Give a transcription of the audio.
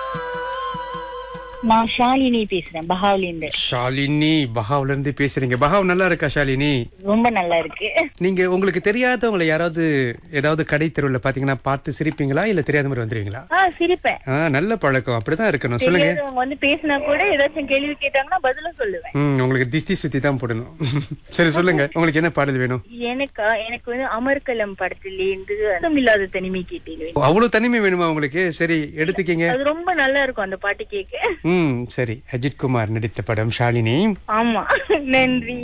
நான் ஷாலினி பேசுறேன் பஹாவ்லேருந்து ஷாலினி பஹாவ்ல இருந்து பேசுறீங்க பஹாவ் நல்லா இருக்கா ஷாலினி ரொம்ப நல்லா இருக்கு நீங்க உங்களுக்கு தெரியாதவங்களை யாராவது ஏதாவது கடை தெருவுல பாத்தீங்கன்னா பார்த்து சிரிப்பீங்களா இல்ல தெரியாத மாதிரி வந்துருவீங்களா ஆ சிரிப்பேன் ஆ நல்ல பழக்கம் அப்படிதான் இருக்கணும் சொல்லுங்க தெரியாதவங்க வந்து பேசினா கூட ஏதாச்சும் கேள்வி கேட்டாங்கன்னா பதிலும் சொல்லுவேன் ம் உங்களுக்கு திஷ்டி சுத்தி தான் போடணும் சரி சொல்லுங்க உங்களுக்கு என்ன பாடல் வேணும் எனக்கா எனக்கு வந்து அமர்கலம் படத்திலேருந்து அர்த்தம் இல்லாத தனிமை கேட்டேன் ஓ, அவ்வளவு தனிமை வேணுமா உங்களுக்கு சரி எடுத்துக்கீங்க அது ரொம்ப நல்லா இருக்கும் அந்த பாட்டு கேட்க ம் சரி அஜித் குமார் நடித்த படம் ஷாலினி ஆமா நன்றி